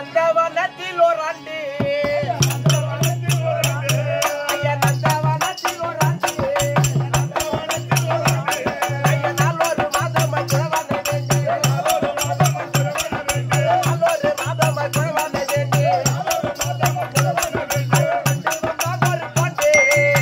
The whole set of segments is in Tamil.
நந்தவனத்தில் ஒரு ஆண்டு ஐயா நந்தவனத்தில் ஒரு ஆண்டு ஐயா நாலொரு மாதமாய் குழவான வேண்டி நாலொரு மாதமாய் குழவான வேண்டி நாலொரு பாண்டு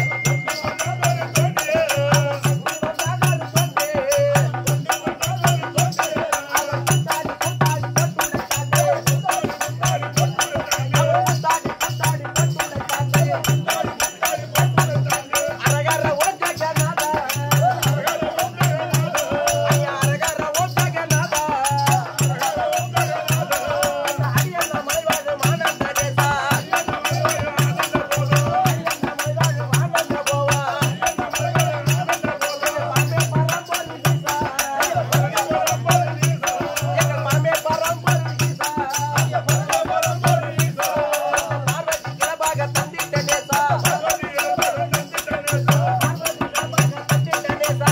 அரகர ஓட்டகநாதா ஐயா அரகர ஓட்டகநாதா அரியன மலைவாழ் மானந்த தேசா மானந்த போவா எங்கள் மாமே பரம்பொரு ஈசா பார்வதி கிளபாக தந்திட்ட நேசா தந்திட்ட நேசா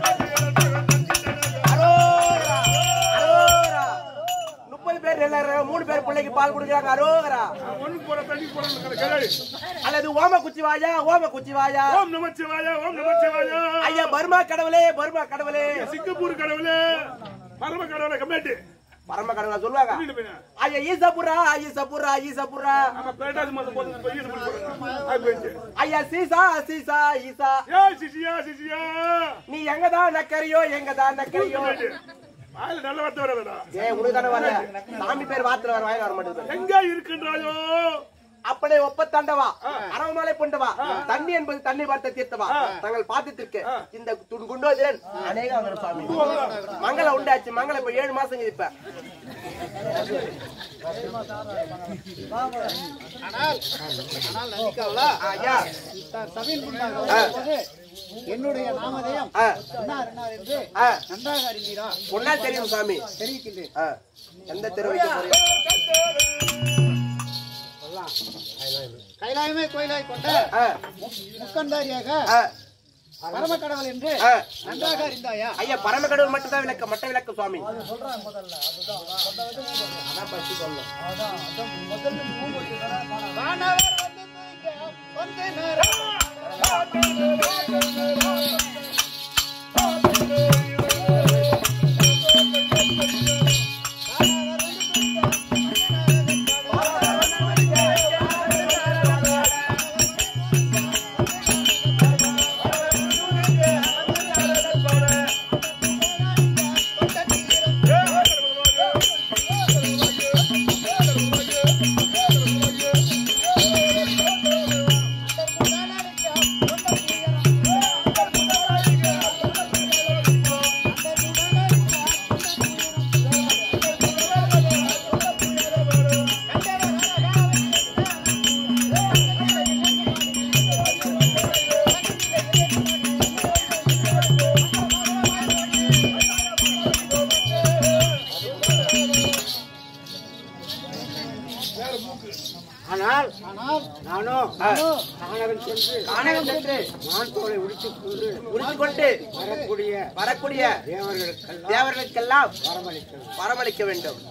அரோகரா அரோகரா முப்பது பேர் எல்லாரும் மூணு பேர் பிள்ளைக்கு பால் கொடுக்குறாங்க அரோகரா ஒண்ணு போற தண்ணி போற கேளு அல்லது ஓம குச்சி வாயா ஓம குச்சி வாயா ஓம் நமச்சிவாயா ஓம் நமச்சிவாயா ஐயா பர்மா கடவுளே பர்மா கடவுளே சிங்கப்பூர் கடவுளே பரம கடவுளே கம்மியாட்டு பரம கடவுளா சொல்லுவாங்க ஐயா ஈசபுரா ஈசபுரா ஈசபுரா நம்ம பேட்டாது மாசம் போது இப்ப ஈடு பண்ணி போறோம் அது போயிடுச்சு ஐயா சீசா சீசா ஈசா ஏய் சிசியா சிசியா நீ எங்கதான் நக்கறியோ எங்கதான் நக்கறியோ வாயில நல்ல வார்த்தை வராதடா ஏ உனக்கு தானே வர சாமி பேர் வாத்துல வர வாயில வர மாட்டேங்குது எங்க இருக்கின்றாயோ அப்படே ஒப்ப தாண்டவா அரவமலை கொண்டவா தண்ணி என்பது தண்ணி பார்த்த தீர்த்தவா தங்கள் பாத்தித்திற்கு இந்த துன் குண்டோதிரன் அநேக வந்தன சுவாமி மங்கள உண்டாச்சு மங்கள இப்ப ஏழு மாசங்க இப்ப ஐயா சபையின் முன்பாக வரும்போது என்னுடைய நாமதேயம் ஆ, இன்னார் இன்னார் என்று ஆ, நன்றாக அறிந்தீரா ஒன்னா தெரியும் சாமி தெரிவிக்கின்றேன் ஆ, எந்த தெரு வைக்க போறீங்க கைலாயமே கோயிலாய் கொண்ட ஆ, முக்கந்தாரியாக ஆ, பரம கடவுள் என்று ஆ. நன்றாக அறிந்தாயா ஐயா பரம கடவுள் மட்டும் தான் விளக்க மட்ட விளக்கு சுவாமி வானவர் வந்து தூய்க்க வந்து நேரம் ஆனால் ஆனால் நானோ நானும் கானகம் சென்று கானகம் சென்று மான் தோலை உடித்துக் கொண்டு உரித்து கொண்டு வரக்கூடிய வரக்கூடிய தேவர்களுக்கெல்லாம் தேவர்களுக்கெல்லாம் வரமளிக்கிறது வரமளிக்க வேண்டும்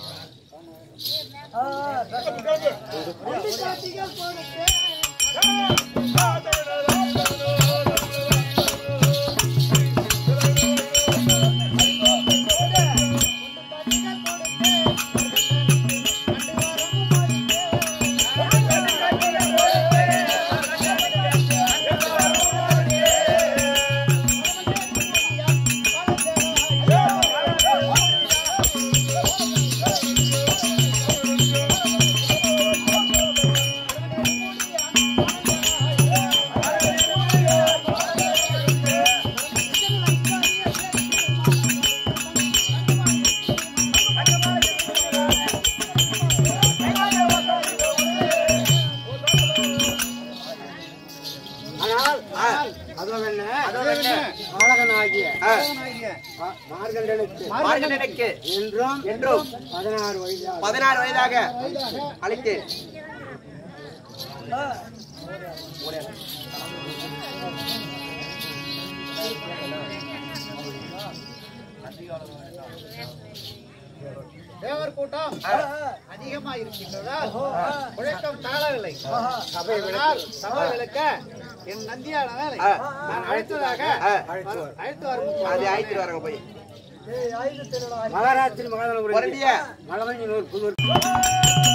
ஆனால் அதோ என்ன பாலகனாகிய ஆ, மா- மார்கண்டனுக்கு மார்கண்டனுக்கு என்றும் என்றும் பதினாறு வயதாக பதினாறு வயதாக அளித்தேன் தேவர் கூட்டம் அதிகமா இருக்கின்றதால் முழக்கம் தாழவில்லை அதனால் சபை விளக்க என் நந்தியானவரை ஆ. நான் அழைத்ததாக ஆ. அழைத்து வரும் அது ஆயிட்டு வராங்க போய் மகாராஷ்டிரி மகாதன குழந்தைய மலமஞ்சி நூறு புது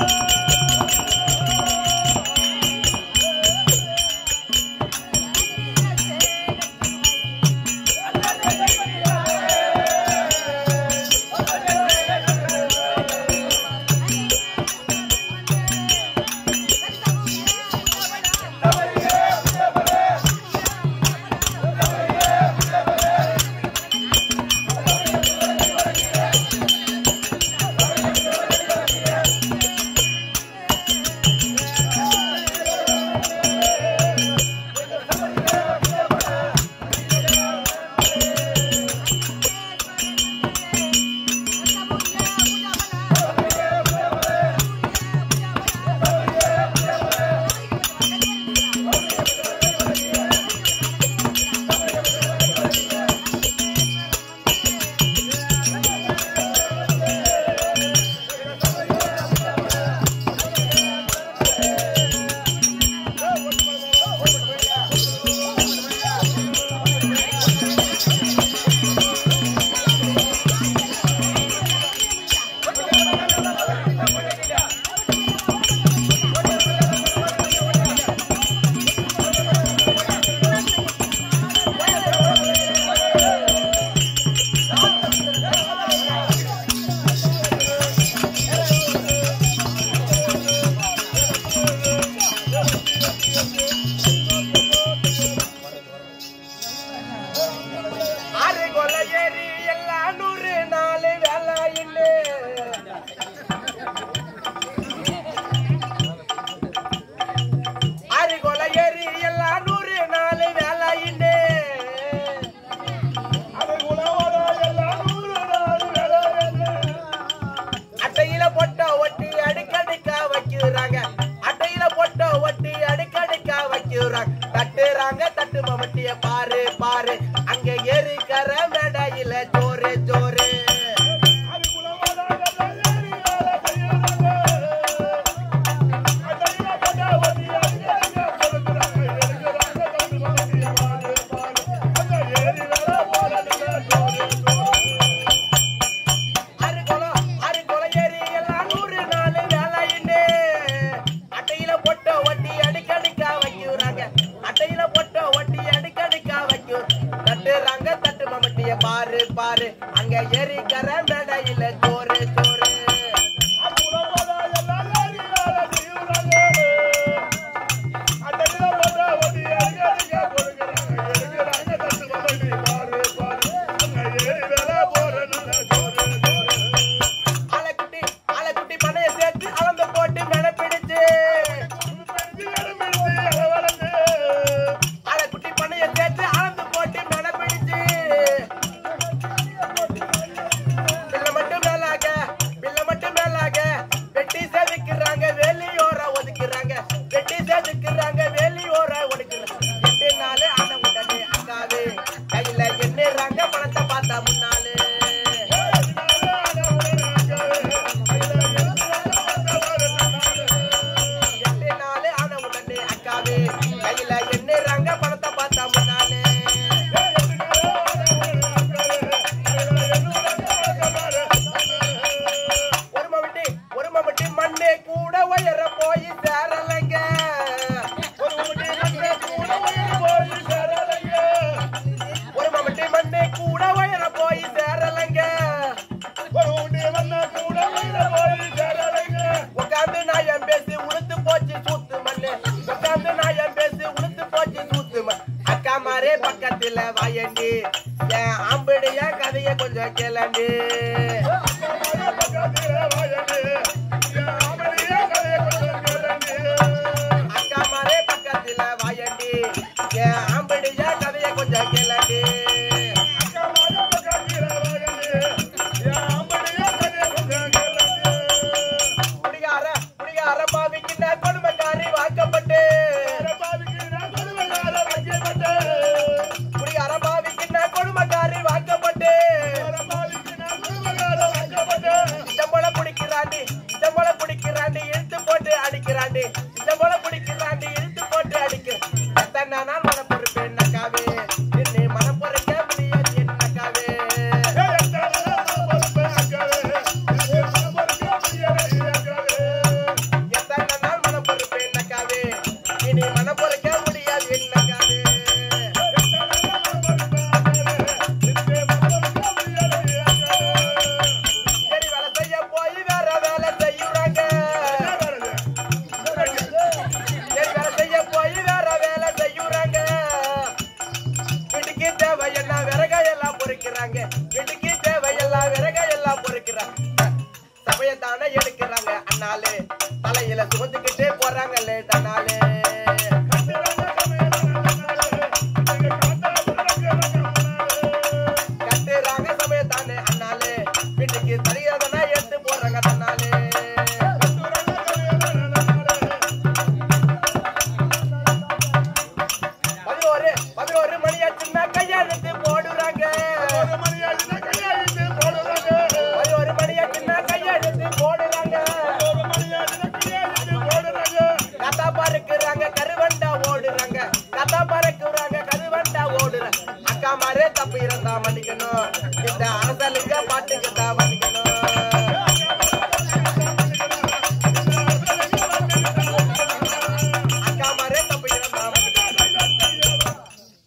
ஆறு கொலை ஏறி எல்லாம் நூறு நாலு வேலை இல்லை ஆறு கொலை ஏறி எல்லாம் நூறு நாலு வேலை இல்லை அட்டையில போட்ட ஒட்டி அடுக்கடுக்கா வைக்கிறாங்க அட்டையில போட்ட ஒட்டி அடுக்கடுக்கா வைக்கிறாங்க தட்டுறாங்க தட்டு மமட்டிய பாரு பாரு அங்க ஏறிக்கற மேடையில ஜோரு ஜோரு ஆறு குளம், ஆறு குளம் ஏறி எல்லாம் நூறு நாலு வேலையுண்டு. அட்டையில போட்ட ஒட்டி அடுக்கடுக்கா வைக்கிறாங்க. அட்டையில போட்ட ஒட்டி அடுக்கடுக்கா வைக்கும். தட்டுறாங்க தட்டு மம்முட்டிய பாரு பாரு அங்க ஏறிக்கற மேடையில ஜோரு ஜோரு ஆலக்குட்டி ஆலக்குட்டி பனைய சேர்த்து அளந்து போட்டு மென பிடிச்சு ஆலக்குட்டி பனைய சேர்த்து அளந்து போட்டு மென பிடிச்சு பிள்ளை மட்டும் மேலாக பிள்ளை மட்டும் மேலாக வெட்டி செதுக்குறாங்க வேலியோர ஒதுக்குறாங்க வெட்டி செதுக்குறாங்க வேலியோர ஒதுக்குறாங்க எட்டு நாள் ஆன உடனே அக்காவே கையில எண்ணுறாங்க பணத்தை பார்த்தா முன்னாலே எட்டு நாள் ஆன உடனே அக்காவே கையில எண்ணுறாங்க பணத்தை பார்த்தா முன்னாலே ஒரு மம்முட்டி ஒரு மம்முட்டி மண்ணே கூட உயர போய் சேரலைங்க ஒரு மம்முட்டி மண்ணே கூட உயர போய் சேரலைங்க ஒரு மம்முட்டி மண்ணே கூட உயர போய் சேரலைங்க உட்காந்து நாயம் பேசி உளுத்து போச்சு சூத்து மண்ணு உட்காந்து நாயம் பேசி உளுத்து போச்சு சூத்து மண் அக்கா மாரே பக்கத்துல வாயண்டி என் ஆம்பிடைய கதைய கொஞ்சம் கேளண்டி அக்கா மாரே பக்கத்துல வாயண்டி என் ஆம்பிடைய கதைய கொஞ்சம் கேளண்டி குடிகார குடிகார பாவிக்கு நான் கொடுமைக்காரி வாக்கப்பட்டு குடிகார பாவிக்கு நான் கொடுமைக்காரி வாக்கப்பட்டு பிடிக்கிறாண்டி இந்த போல பிடிக்கிறாண்டி இழுத்து போட்டு அடிக்கும் எத்தனை நாள் மன பொறுப்பு என்னக்காவே என்னை மனம் பொறுக்க முடியாது என்னக்காவே எத்தனை நாள் மன பொறுப்பு என்னக்காவே இனி மனம் பொறுக்க முடியாது என்னக்காவே சரி வேலை செய்ய போய் வேற வேலை செய்யுறாங்க சரி வேலை செய்ய போய் வேற வேலை செய்யுறாங்க வீட்டுக்கு தேவையெல்லாம் விறகையெல்லாம் பொறுக்கிறாங்க வீட்டுக்கு தேவையெல்லாம் விறகையெல்லாம் பொறுக்கிறாங்க சபையத்தானே எடுக்கிறாங்க அண்ணாலே தலையில சுமந்துக்கிட்டே போறாங்க லேட் அண்ணாலே கட்டுறாங்க சபையத்தானே அண்ணாலே வீட்டுக்கு தலையாதனா எடுத்து போறாங்க தன்னாலே பதினோரு பதினோரு மணி ஆச்சுன்னா கையெழுத்து போடுறாங்க பதினோரு மணி ஆச்சுன்னா கையெழுத்து போடுறாங்க கதா பறக்குறாங்க கருவண்டா ஓடுறாங்க கதா பறக்குறாங்க கருவண்டா ஓடுறாங்க அக்கா மாரே தப்பு இருந்தா மன்னிக்கணும் இந்த அரசலுங்க பாட்டுக்கு தான் மன்னிக்கணும் அக்கா மாரே தப்பு இருந்தா மன்னிக்கணும்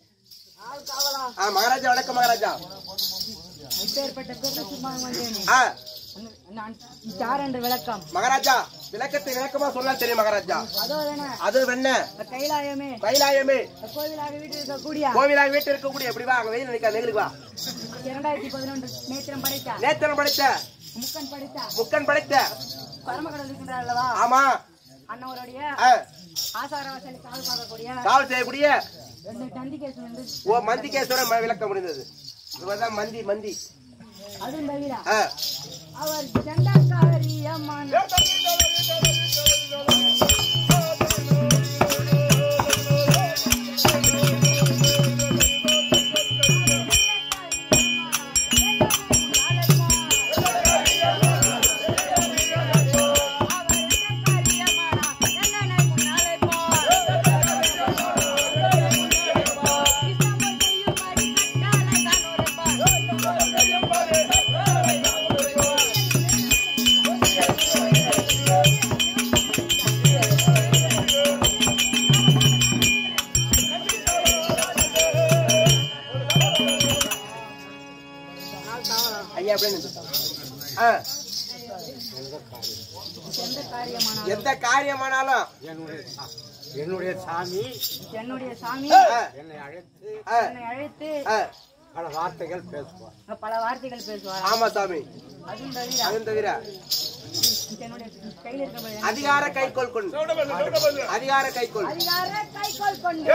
ஆ மகாராஜா வணக்கம் மகாராஜா இப்பேற்பட்ட பேர்ல சும்மா வந்தேனே ஆ நான் யார் என்று விளக்கம் மகாராஜா விளக்கத்தை விளக்கமா சொல்ல தெரியும் மகாராஜா அதோ தானே அது வெண்ண கைலாயமே கைலாயமே கோவிலாக வீட்டில் இருக்கக்கூடிய கோவிலாக வீட்டு இருக்கக்கூடிய எப்படி வா அங்க வெயில் நினைக்கா நெகிழுக்கு வா இரண்டாயிரத்தி பதினொன்று நேத்திரம் படைத்த நேத்திரம் படைத்த முக்கன் படைத்த முக்கன் படைத்த பரமக்கடல் இருக்கின்றார் அல்லவா ஆமா அண்ணவருடைய ஆ, ஆசாரவாசலை காவல் பார்க்கக்கூடிய காவல் செய்யக்கூடிய ரெண்டு நந்திகேசன் என்று ஓ மந்திகேஸ்வரன் ம- விளக்க முடிந்தது இதுதான் மந்தி மந்தி அதுவும் தவிர ஆ, அவர் சண்டக்காரியமான ஐயா அப்படின்னு ஆ, எந்த காரியமான எந்த காரியமானாலும் என்னுடைய சா- என்னுடைய சாமி என்னுடைய சாமி ஆ, என்னை அழைத்து ஆ, என்னை அழைத்து ஆ, பல வார்த்தைகள் பேசுவார் பல வார்த்தைகள் பேசுவார் ஆமா சாமி அதுவும் தவிர அதுவும் தவிர என்னுடைய கையில் இருக்கிற அதிகார கைக்கோள் கொண்டு அதிகார கைக்கோள் அதிகார கைகோல் கொண்டு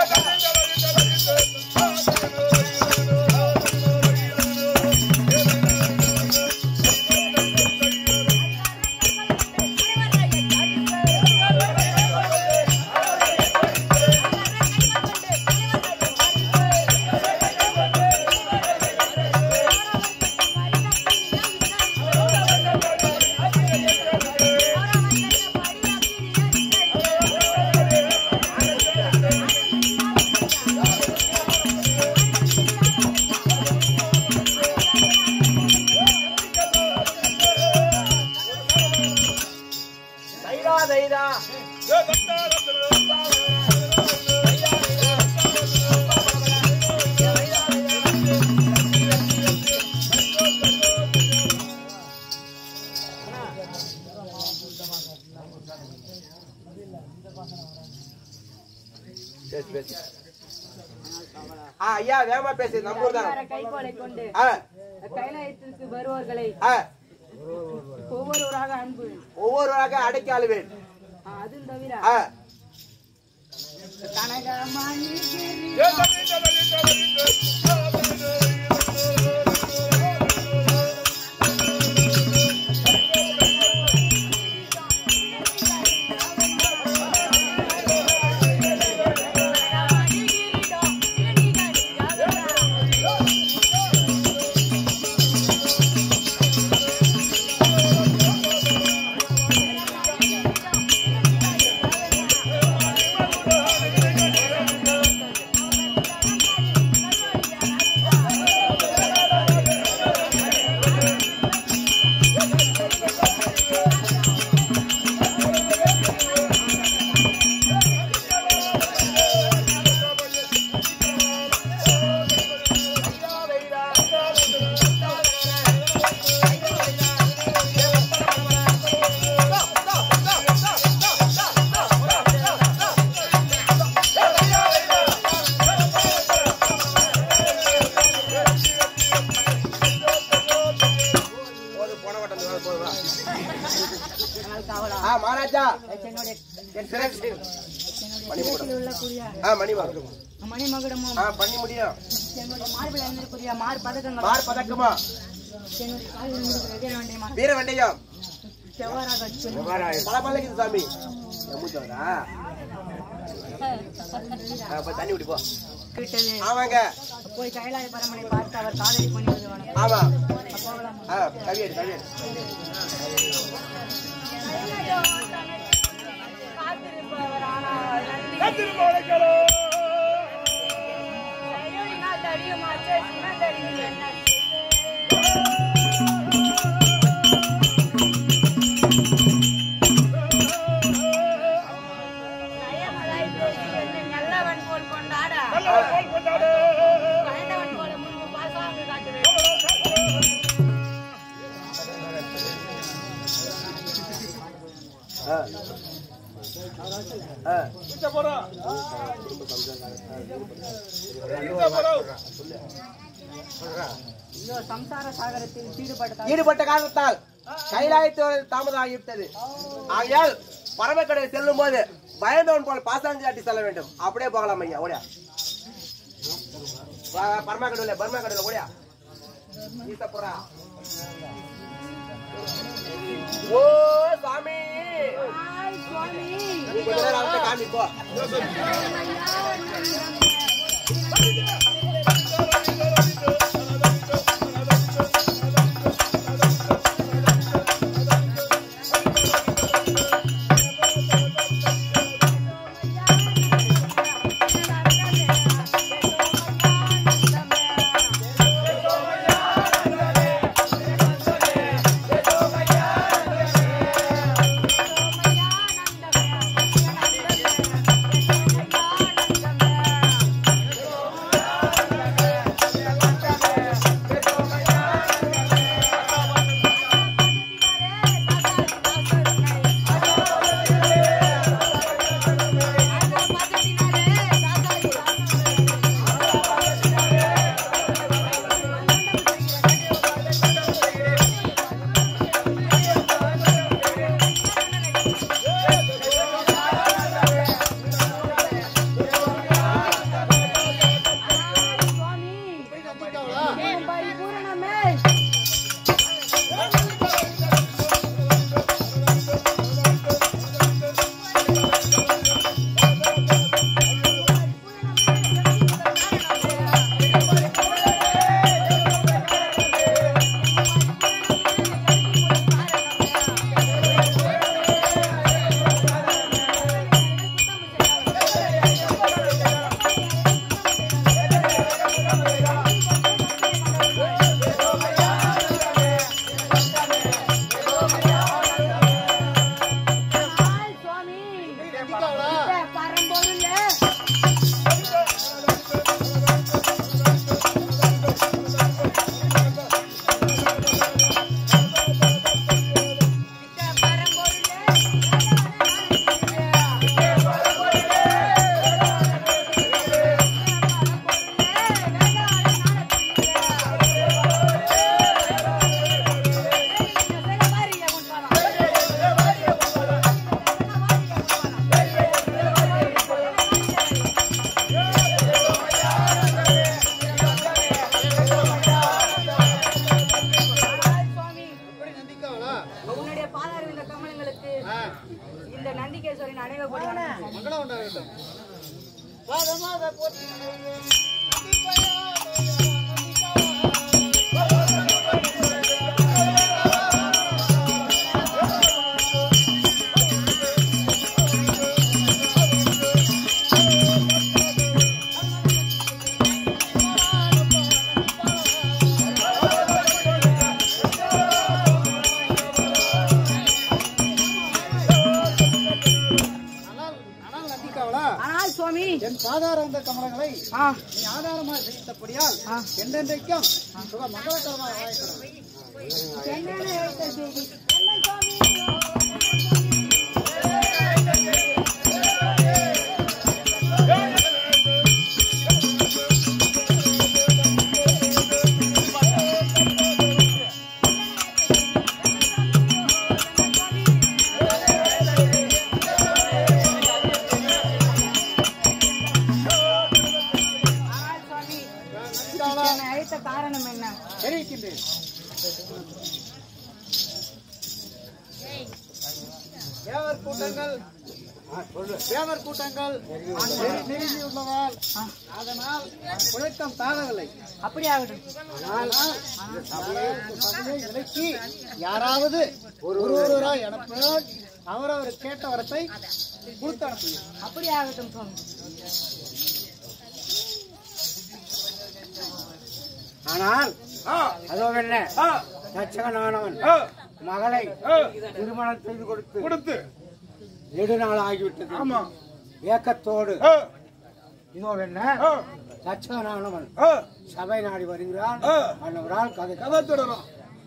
தைரா தைரா பேசு பேசு ஆ ஐயா வேகமா பேசு நம்பூர் தான் அதிகார கைகோலை கொண்டு ஆ, கைலாயத்திற்கு வருவோர்களை ஆ, ஒவ்வொருவராக அன்பு ஒவ்வொருவராக அடக்கி ஆளுவேன் ஆ, அதுவும் தவிர ஆ, கனகமணி ஆ என்னுடைய என் சிரசில் என்னுடைய சிரசில் உள்ளக்கூடிய ஆ மணிமகுடம் மணிமகுடமும் ஆ பண்ணி முடியும் என்னுடைய மார்பில் அணிந்திருக்கூடிய மார் பதக்கங்கள் மார் பதக்கமா என்னுடைய காலில் அணிந்திருக்கிற வீர வண்டியமான வீர வெண்டையம் செவ்வாறாக சொல்லி பல பல்லக்குது சாமி என் மூச்சு வருதா? ஆ, போய் தண்ணி குடி போ விட்டது ஆமாங்க போய் கைலாய பரமனை பார்த்து அவர் காதலி பண்ணி விடுவானோ ஆமா போகலாம் ஆ கவியடி கவியடி கத்திருப்ப உழைக்கலோ நல்லவன் போல் கொண்டாட நல்ல போல் கொண்டாடு கண்டவன் போல முன்பு பாசாங்கு காட்டுவேன் ஆ ஆ இங்க போறோம் இங்க போறோம் இதோ சம்சார சாகரத்தில் ஈடுபட்ட ஈடுபட்ட காரணத்தால் கைலாயத்தோடு தாமதம் ஆகிவிட்டது ஆகையால் பரமக்கடை செல்லும் போது பயந்தவன் போல் பாசாஞ்சு காட்டி செல்ல வேண்டும் அப்படியே போகலாம் ஐயா ஓடியா பரமக்கடையில் பர்மக்கடையில் ஓடியா ஈசப்புறா ஓ சாமி நீ கொஞ்ச நேரம் அவர்கிட்ட காமிப்போ உன்னுடைய பாதார இந்த கமலங்களுக்கு இந்த நந்திகேஸ்வரின் அணைவக்கூடிய மங்களம் உண்டாகட்டும் ஆனால் ஆனால் நந்திக்காவலா ஆனால் சுவாமி என் சாதாரண இந்த கமலங்களை ஆ நீ ஆதாரமாக செய்தபடியால் என்றென்றைக்கும் சுக மங்களகரமாக வாய்க்கிறது என்னென்ன எழுத்த செய்தி என்ன சுவாமி தேவர் கூட்டங்கள் நெரு- நெருங்கியுள்ளதால் அதனால் உழைக்கம் தாழவில்லை அப்படி ஆகட்டும் ஆனால் இந்த சபையை சபையை விலக்கி யாராவது ஒரு ஒருவராய் அனுப்பினால் அவரவர் கேட்ட வரத்தை கொடுத்து அனுப்புங்க அப்படி ஆகட்டும் சுவாமி ஆனால் ஆ, அதோ என்ன ஆ, தச்சகனானவன் ஆ, மகளை ஆ. திருமணம் செய்து கொடுத்து கொடுத்து நெடுநாள் ஆகிவிட்டது ஆமா ஏக்கத்தோடு ஆ, இதோ என்ன ஆ, தச்சகனானவன் ஆ, சபை நாடி வருகிறான் ஆ. மன்னவரால் கதை கதை தொடரும்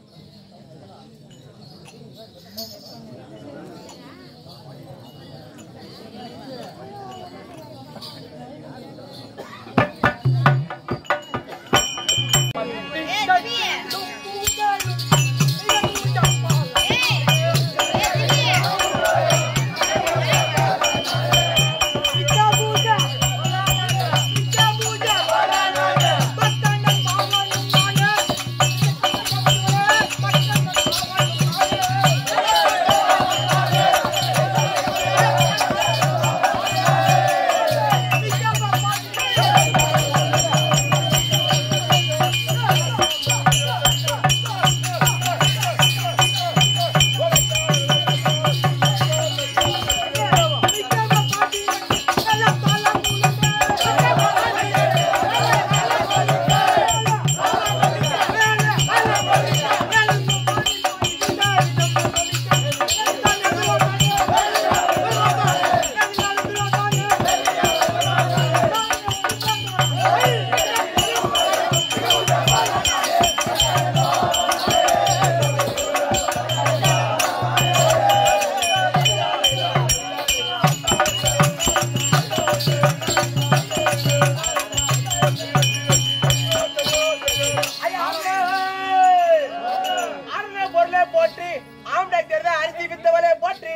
அருண பொருளை போற்றி ஆம்பளை தெரிந்த அரிசி வித்தவளை போற்றி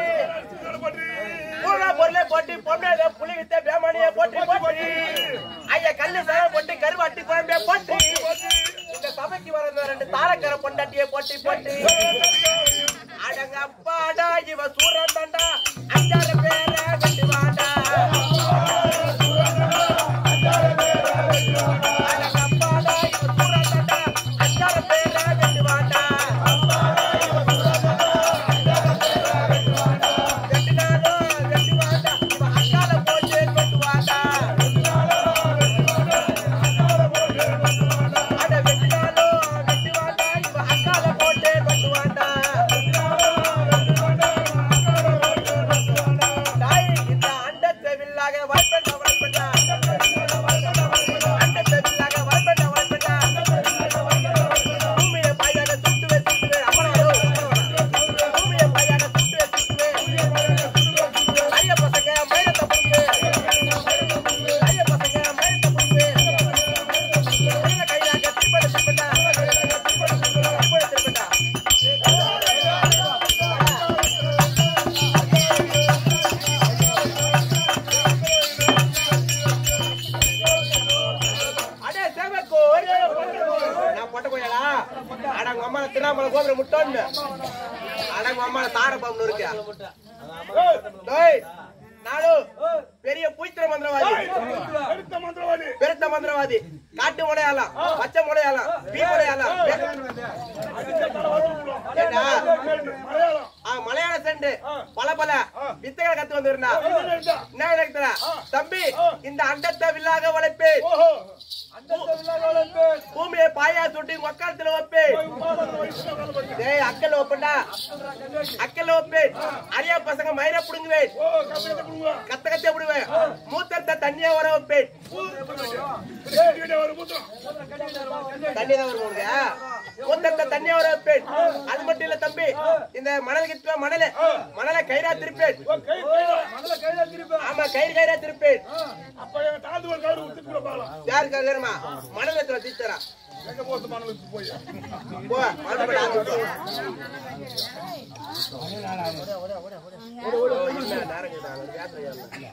பூர்ண பொருளை போற்றி பொண்ணை புலி வித்த பேமணியை போற்றி போற்றி ஐயா கல்லு சாரம் போட்டு கருவாட்டி குழம்பைய போற்றி இந்த சபைக்கு வர ரெண்டு தாரக்கர பொண்டாட்டியை போற்றி போற்றி அடங்க அப்பாடா இவ சூரன் தாண்டா அஞ்சாறு பேரை வெட்டி வாண்டா அடங்க அப்பாடா இவ சூரன் தாண்டா அஞ்சாறு பேரை வெட்டி வாண்டா வெட்டினாலோ வெட்டி வாண்டா இவ அக்கால போட்டு வெட்டு வாண்டா அட வெட்டினாலோ வெட்டி வாண்டா இவ அக்கால போட்டு வெட்டு வாண்டா தாய் இந்த அண்டத்தை வில்லாக வாழ்பெண்ண வாழ்பெண்ணா அண்டத்தை வில்லாக வாழ்பெண்ண வாழ்பெண்ணா பூமியை பாயாக சுட்டுவே சுட்டுவே அமராயோ பூமியை பாயாக சுட்டுவே சுட்டுவே ஐய பசங்க மயிலத்தை புடுங்கு ஐய பசங்க மயிலத்தை புடுங்கு என்ன கையாக திருப்பட திருப்பட்டா திருப்பட திருப்பட்டா அடே சேவக்கோ நான் பொட்ட கோயிலா அட உங்க அம்மா திருநாமலை கோபுரம் முட்டோன்னு அட உங்க அம்மா தார பாம்பு இருக்கு டேய் நானு பெரிய புய்த்திர மந்திரவாதி எடுத்த மந்திரவாதி பெருத்த மந்திரவாதி காட்டு முனையாலாம் பச்சை முனையாலாம் பீ முனையாலாம் ஏண்டா மலையாளம் ஆ, மலையாள செண்டு பல பல வித்தைகளை கத்து வந்திருந்தா என்ன நடக்குதுடா தம்பி இந்த அண்டத்தை வில்லாக வளைப்பேன் ஓஹோ அண்டத்தை வில்லாக வளர்ப்பேன் பூமியை பாயா சுட்டி மக்காலத்துல வைப்பேன் டேய் அக்கல் வைப்பேன்டா அக்கல் வைப்பேன் அரியா பசங்க மயிரை புடுங்குவேன் ஓ கம்பியத்தை கொடுங்க கத்த கத்த விடுவேன் மூத்தத்தை தண்ணியா வர வைப்பேன் கேட்டுக்கிட்டே ஒரு புத்திரம் தண்ணி தான் வரும் உனக்கு மூத்தத்தை தண்ணியா வர வைப்பேன் அது மட்டும் இல்ல தம்பி இந்த மணல் கிட்ட மணல மணலை கயிறா திருப்பேன் ஓ கை கையில மணல கையில திருப்பேன் ஆமா கயிறு கயிறா திருப்பேன் அப்ப எங்க தாழ்ந்து ஒரு காடு விட்டு கூட பாக்கலாம் யாருக்கு தெரியுமா மணல் எத்தனை தீச்சரா எங்க போத்து மணலுக்கு போய் போ மணல் போய் ஆத்து போ. ஓ, இல்ல, நேரம் கேட்டா, அது கேட்டா ஏன்?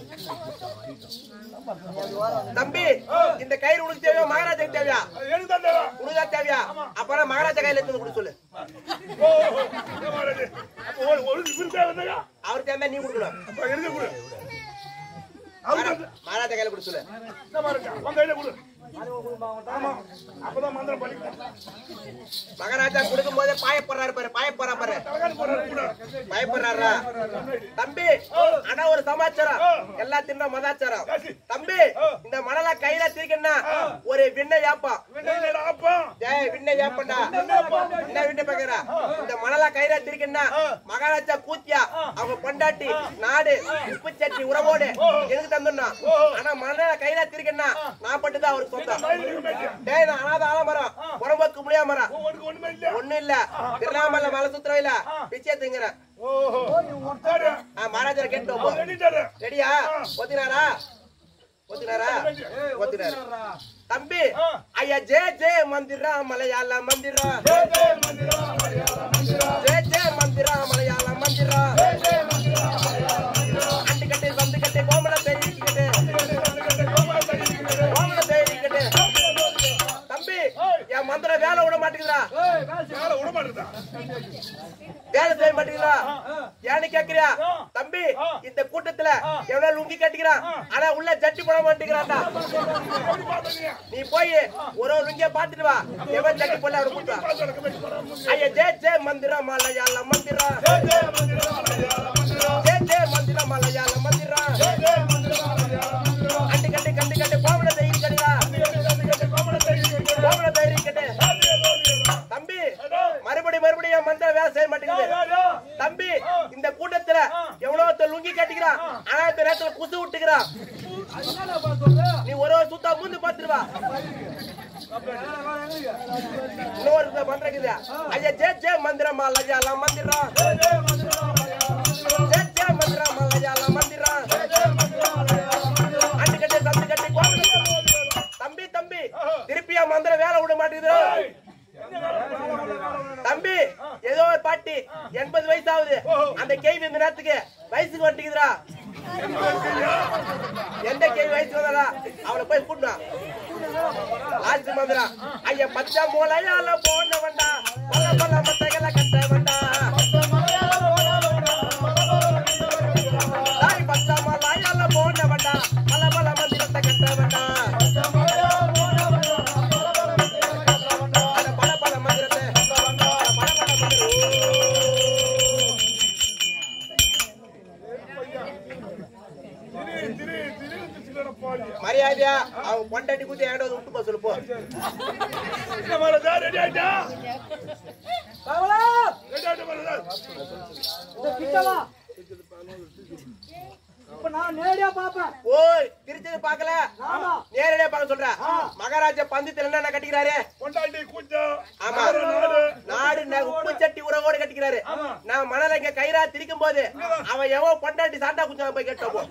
தம்பி இந்த கயிறு உனக்கு தேவையா மகாராஜாக்கு தேவையா அது எனக்கு தான் தேவை உனக்கு தான் தேவையா அப்பனா மகாராஜா கையில எடுத்து கொடு சொல்லு ஓ ஓ, என்ன மாறாது? அப்ப ஒரு ஒரு விருந்தா வந்தாங்க அவருக்கு இருந்தா நீ கொடுக்கணும் அப்ப இருக்க கொடு அவருக்கு மகா- மகாராஜா கையில கொடுக்க சொல்லு என்ன மாறுங்க உங்க கையில கொடு ஆமா அப்பதான் மந்திரம் படிக்கணும் மகாராஜா கொடுக்கும் போதே பாயப்படுறாரு பாரு பாயப்படுறா பாரு தலகாணி போடுறாரு கூட பயப்படுறாரா தம்பி ஆனா ஒரு சமாச்சாரம் எல்லாத்தையும் மதாச்சாரம் தம்பி இந்த மணலை கையில திருக்கணும்னா ஒரு விண்ணை ஏப்பம் வினையில அப்பா ஜெய் விண்ணை ஏப்பண்டா என்ன விண்ணை பாக்குறா இந்த மணலா கையில திருக்கணும்னா மகாராஜா கூத்தியா அவங்க பொண்டாட்டி நாடு உப்பு சட்னி உறவோடு எனக்கு தந்துடணும் ஆனா மணலா கையில திருக்கணும்னா நான் மட்டும்தான் அவருக்கு சொந்தம் டேய் நான் அனாத ஆலமரம் புறம்போக்கு முடியாம மரம் உனக்கு ஒண்ணுமே இல்ல ஒண்ணும் இல்ல திருவண்ணாமலை மலை சுத்துறோம் இல்ல பிச்சை திங்குறேன் ஓஹோ சரி ஆ, மகாராஜா கேட்டு போ ரெடிட்டாரு ரெடியா ஒத்தினாரா ஒத்தினாரா ஒத்தினாரு தம்பி ஐயா ஜே ஜே மந்திரா மலையாள மந்திரா ஜே ஜே மந்திரா மலையாள மந்திரா அண்டு கட்டு வந்து கட்டு கோமல தெரிவிக்கட்டு கோமல தெரிவிக்கட்டு தம்பி என் மந்திரம் வேலை விட மாட்டேங்குதா மேல விட மாட்டேதா வேலை செய்ய மாட்டேங்கிறா ஏன்னு கேக்குறியா தம்பி இந்த கூட்டத்துல எவ்வளவு லுங்கி கட்டிக்கிறான் ஆனா உள்ள ஜட்டி போட மாட்டேங்கிறான்டா எப்படி பாத்தீங்க நீ போய் ஒரு ஒரு லுங்கிய பாத்துட்டு வா எவன் ஜட்டி போடல அவரு கொடுத்தா ஐயா ஜே ஜே மந்திரா மலையாள மந்திரா ஜே ஜே மந்திரா மலையாள மந்திரா அண்டு கட்டு கண்டு கட்டு கோமல தைரி கட்டுடா கோமல தைரி கட்டு தம்பி மறுபடி மறுபடியும் என் மந்திரம் வேலை செய்ய மாட்டேங்குது தம்பி இந்த கூட்டத்துல எவ்வளவு லுங்கி கட்டிக்கிறான் ஆனா இந்த நேரத்துல குசு விட்டுக்கிறான் நீ ஒரு ஒரு சுத்தா மூந்து பாத்துருவா இன்னொரு மந்திரம் இருக்குது ஐயா ஜே ஜே மந்திரம் மலையாள மந்திரம் ஜே ஜே மந்திரம் மலையாள மந்திரம் அண்டு கட்டு சந்து கட்டி கோமல தம்பி தம்பி திருப்பியா மந்திரம் வேலை விட மாட்டேங்குது தம்பி ஏதோ ஒரு பாட்டி எண்பது வயசு ஆகுது அந்த கேள்வி இந்த நேரத்துக்கு வயசுக்கு வந்துக்குதுடா எந்த கேள்வி வயசுக்கு வந்தாடா அவளை போய் கூட்டணும் லாஸ்ட் மந்திரம் ஐயா பச்சை மூலையால போன வண்டா பல பல மட்டைகளை கட்ட வண்டா தாய் பச்சை மலையால போன வண்டா பல பல மந்திரத்தை கட்ட வண்டா அந்த பல பல மந்திரத்தை பல பல மந்திரம் திரு திரு திரு சில்லற பாடி மரியாதையா அவன் பொண்டாட்டி குத்தி ஏடோ விட்டு போ சொல்லு போ என்ன மாறதா ரெடி ஆயிட்டா ரெடி ஆயிட்டா மாறதா இப்ப நான் நேரடியா பாப்பேன் ஓய் திருச்சது பாக்கல நேரடியா பார்க்க சொல்ற மகாராஜா பந்தத்துல என்ன கட்டிக்கிறாரு கொண்டாடி கூட்டம் ஆமா நாடு நாடு ந- உப்பு சட்டி உறவோடு கட்டிக்கிறாரு நான் மணல இங்க கயிறா திரிக்கும் போது அவன் எவன் பொண்டாட்டி சாண்டா குஞ்சா போய் கேட்டோம்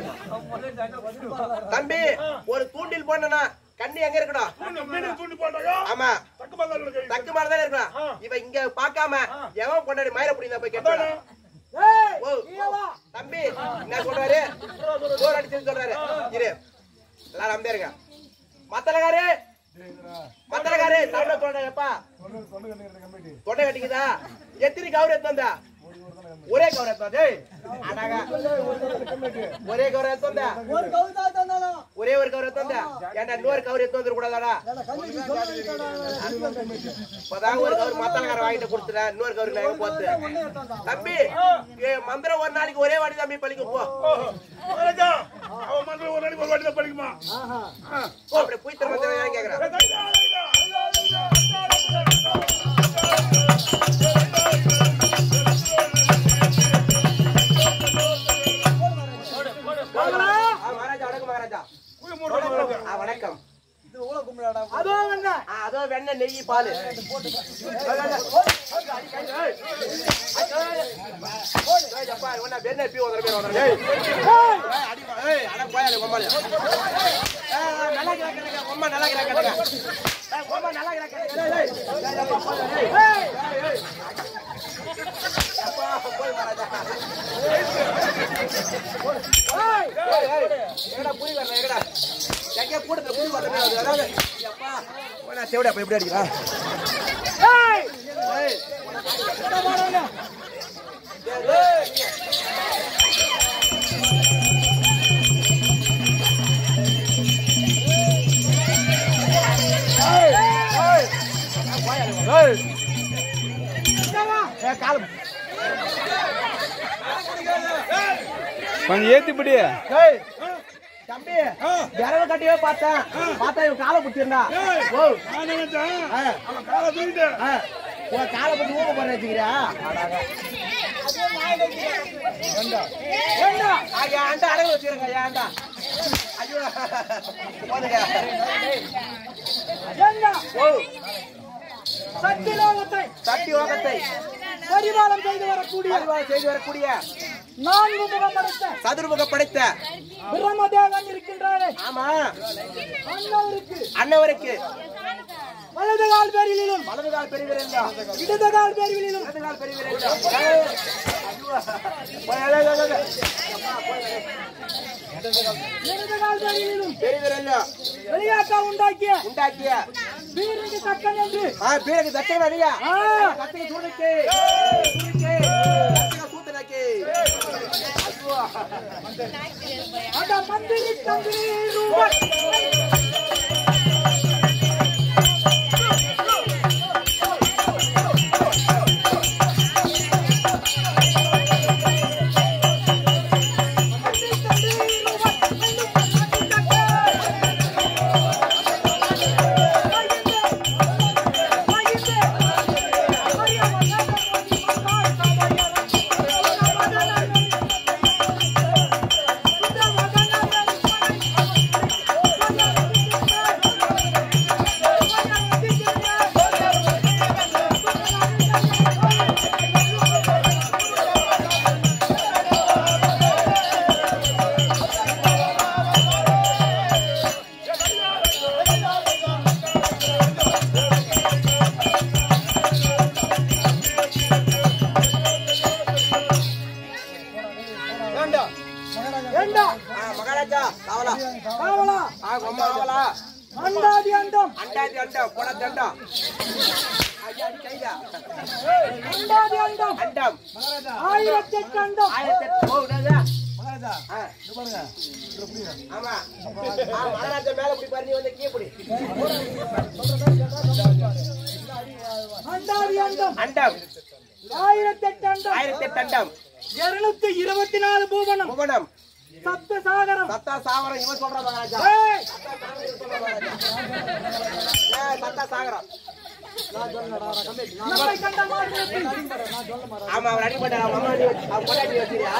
தம்பி ஒரு தூண்டில் போனா கண்ணி எங்க இருக்கணும் தூண்டு மீன் தூண்டி போட்டாங்க ஆமா தக்கு மந்தால கை தக்கு மாதிரி தானே இருக்கணும் இவன் இங்க பாக்காம எவன் பொண்டாட்டி மயிர புடிங்க போய் கேட்டான் ஓ தம்பி என்ன சொல்றாரு சோறு அடிச்சுன்னு சொல்றாரு இரு எல்லாரும் அமைதியா இருங்க மத்தலகாரு மத்தலகாரு தமிழ சொல்றேன்ப்பா தொண்டை கட்டிக்குதா எத்தனை கவுரு எடுத்து வந்தா ஒரே கவுரு எடுத்து வந்தா டேய் அடாக ஒரே கவுரு எடுத்து வந்தா ஒரு கவிதா தந்தாலும் ஒரே ஒரு கவுரு எடுத்து வந்தா ஏன்டா இன்னொரு கவுரு எடுத்து வந்துட கூடாதாடா கண்டிப்பா இப்பதான் ஒரு கவுரு மத்தலகார வாங்கிட்டு கொடுத்துட்டேன் இன்னொரு கவுரு நான் எங்க போத்து தம்பி ஏ, மந்திரம் ஒரு நாளைக்கு ஒரே வாடி தம்பி பழிக்கும் போ மகாராஜா அவன் மந்திரம் ஒரு நாளைக்கு ஒரு வாட்டி தான் படிக்குமா அப்படி போய் திரும்ப திரும்ப ஏன் கேக்குறேன் ஆ, மகாராஜா வணக்கம் மகாராஜா குழி மூடுற மகாராஜா ஆ, வணக்கம் அதோ என்ன ஆ, அதோ வெண்ணெய் நெய் பால் வெண்ணெய் பீ ஒன்றரை பேர் ஒன்றரை ஏய், அட போயாலே கொம்மாளி. ஏய், நல்லா இருக்கிற கேளுங்க, கொம்மா நல்லா இருக்கிற கேளுங்க. ஏய், கொம்மா நல்லா இருக்கிற கேளுங்க. ஏய், ஏய், ஏய், அப்பா, போயா, ஏய். ஏய், ஏய். அப்பா, போய் மகாராஜா. ஏய், ஏய், ஏய், எங்கடா புலி வரல, எங்கடா? எங்கேயோ கூட்டத்துல புலி வரல, அதாவது, அப்பா, போடா, செவிடா, அப்ப எப்படி அடிக்கிறா? ஏய், ஏய், ஏன் காலம் கொஞ்சம் ஏத்திப்படி ஏய், தம்பி விரவ கட்டியே பார்த்தேன் பார்த்தா இவன் காலை பிடிச்சிருந்தா ஓ நான் நினைச்சேன் ஆ, அவன் காலை தூக்கிட்டு ஆ, உன் காலை பிடிச்சி ஊக்க போற வச்சுக்கிறியா ஏண்டா ஐயா ஆண்டா அடகு வச்சுருங்க ஐயா ஆண்டா ஐயோ போதுங்க ஓ சத்தியலோகத்தை சக்தி யோகத்தை பரிபாலம் செய்து வரக்கூடிய பரிவாரம் செய்து வரக்கூடிய நான்கு முகம் படைத்த சதுர்முக படைத்த பிரம்மதேவன் இருக்கின்றாரே ஆமா அண்ணவருக்கு அன்னவருக்கு வலது கால் பேரிலும் வலது கால் பெரியவரா இடது கால் பேரிலும் இடது கால் பெரியவரா ஏய், ஐயோ. போய், ஏய், ஏய், ஏய், ஏய். இடது கால் பேரிலும் பெரியவரா வெளியாக்கா உண்டாக்கிய உண்டாக்கிய வீரனுக்கு தக்கன் என்று ஆ பீரக்கு தச்சகன் அடியா ஆ, கத்திரி சூடுக்கு சூடுக்கு கத்திரி சூத்துனக்கு ஐயோ அந்த மந்திரி தந்திரி ரூபன் ஏண்டா ஆ மகாராஜா காவலா காவலா ஆ அம்மா காவலா அண்டாதி அண்டம் அண்டாதி அண்டா கொட தண்டா ஐயா அடி கைதா அண்டாதி அண்டம் அண்டம் ஆயிரத்தி எட்டு அண்டம் ஆயிரத்தி எட்டு ஓ விடாதா ஆ, ஆமா ஆ, மகாராஜா மேல இப்படி பாரு நீ வந்து கீழே பிடி அண்டாதி அண்டம் அண்டம் ஆயிரத்தி எட்டு அண்டம் ஆயிரத்தி எட்டு அண்டம் இருநூத்தி இருபத்தி நாலு பூவனம் புவனம் சப்த சாகரம் சத்தா சாவரம் இவன் சொல்ற மகாராஜா ஏய், ஏ சத்தா சாகரம் நம்மை கண்ட மாத்திரத்தில் ஆமா அவர் அடிபட்டார் அவன் அம்மா அடி வச்சு- அவன் பொண்டாட்டி வச்சிரியா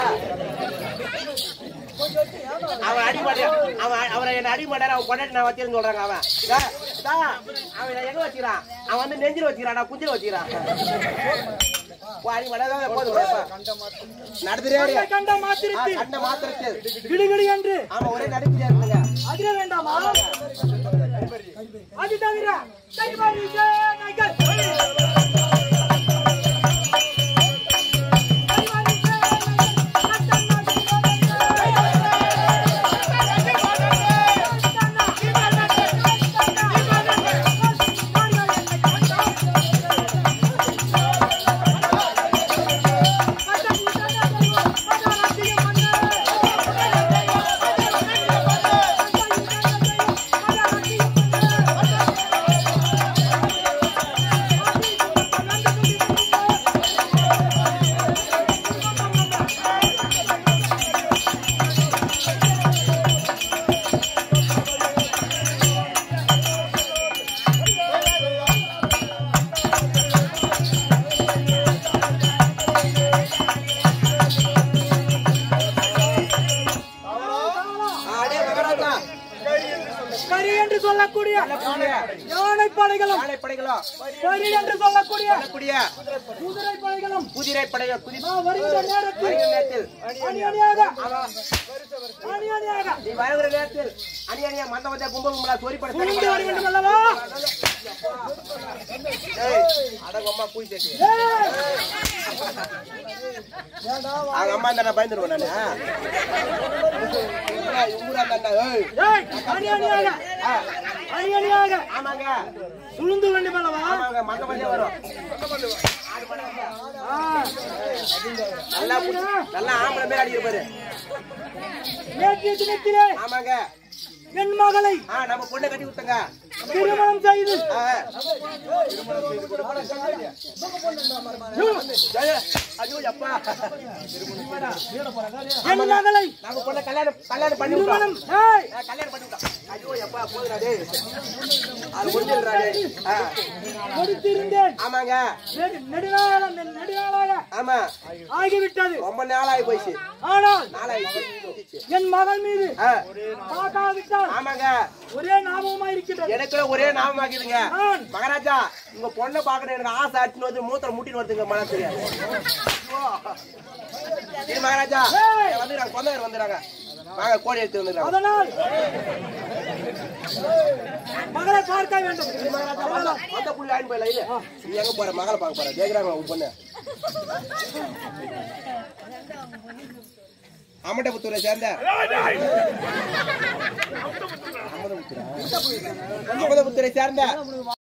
அவன் அடிபட்ட அவன் அவரை என்ன அடிபட்டார் அவன் பொண்டாட்டி நான் வச்சிருந்து சொல்றாங்க அவன் டா, டா, அவன் எங்க வச்சுக்கிறான் அவன் வந்து நெஞ்சில வச்சுக்கிறான் நான் குஞ்சில வச்சுக்கிறான் ஓ, அடிபடாத போதும் நடத்துறியா நம்மை கண்ட மாத்திரத்தில் கண்ட மாத்திரத்தில் கிடுகிடு என்று ஆமா ஒரே நடிப்பியா இருந்துங்க அதிர வேண்டாமா அது தவிர கைவாரி சேனைகள். கைவாரி சேனைகள். அடே மகாராஜா கரி என்று சொல்லக்கூடிய சொல்லக்கூடிய யானை படைகளும் யானை படைகளோ கரி என்று சொல்லக்கூடிய சொல்லக்கூடிய குதிரை படைகளும் குதிரை படைகள் குதி நான் வருகிற நேரத்தில் வருகிற நேரத்தில் அணி அணியாக ஆமா அணி அணியாக நீ வருகிற நேரத்தில் அணி அணியா மந்த மந்த கும்பல் கும்பலா சொறி பட புரிந்து வர வேண்டும் அல்லவா அடங்க அம்மா பூய் சேட்டி ஏய், அவங்க அம்மா இருந்தா பயந்துருவோம் நானு ஊரா- ஊரா தாண்டா, ஏய். ஏய், அணி அணியாக ஆ, அணி அணியாக ஆமாங்க சுழுந்து வேண்டும் அல்லவா ஆமாங்க மந்த மந்தே வரும் ஆ, நல்லா புடி- நல்லா ஆம்பளை பேர் அடிக்கிற பாரு நேற்றைய தினத்திலே ஆமாங்க என் மகளை ஆ நம்ம பொண்ணை கட்டி விட்டுங்க திருமணம் செய்து ஆ. ஐயோ, ஐயோ, அப்பா. என் மகளை நாங்க பொண்ணை கல்யாணம் கல்யாணம் பண்ணி திருமணம் விட்டோம். ஏய், ஆ, கல்யாணம் பண்ணி விட்டோம். ஐயோ, எப்பா, போதுடா டேய். அது முடிஞ்சிடுறா டேய். ஆ, முடித்திருந்தேன் ஆமாங்க நெடு- நெடுநாள நெடுநாளாக ஆமா ஆகிவிட்டது ரொம்ப நாளாகி போயிடுச்சு ஆனால் நாளாயிடுச்சு என் மகள் மீது ஆ, பார்க்காவிட்டால் ஆமாங்க ஒரே ஞாபகமா இருக்கின்றது எனக்கு ஒரே ஞாபகம் ஆகுதுங்க ஆண். மகாராஜா உங்க பொண்ணை பாக்கணும் எனக்கு ஆசை அடிச்சுன்னு வந்து மூத்திரம் முட்டின்னு வருதுங்க மனசுக்கு இது மகாராஜா ஏய். வந்துடுறாங்க சொந்தக்காரர் வந்துடுறாங்க வாங்க கோடி எடுத்து வந்துடுறாங்க அதனால் மகளை பார்க்க வேண்டும் மகாராஜா வந்த- வந்த புள்ளி ஆயின் போயில இது நீ எங்க போற மகளை பார்க்க போற கேக்குறாங்க உங்க பொண்ணு அமட்டபுத்தூரை சேர்ந்த அமதபுத்தூரை சேர்ந்த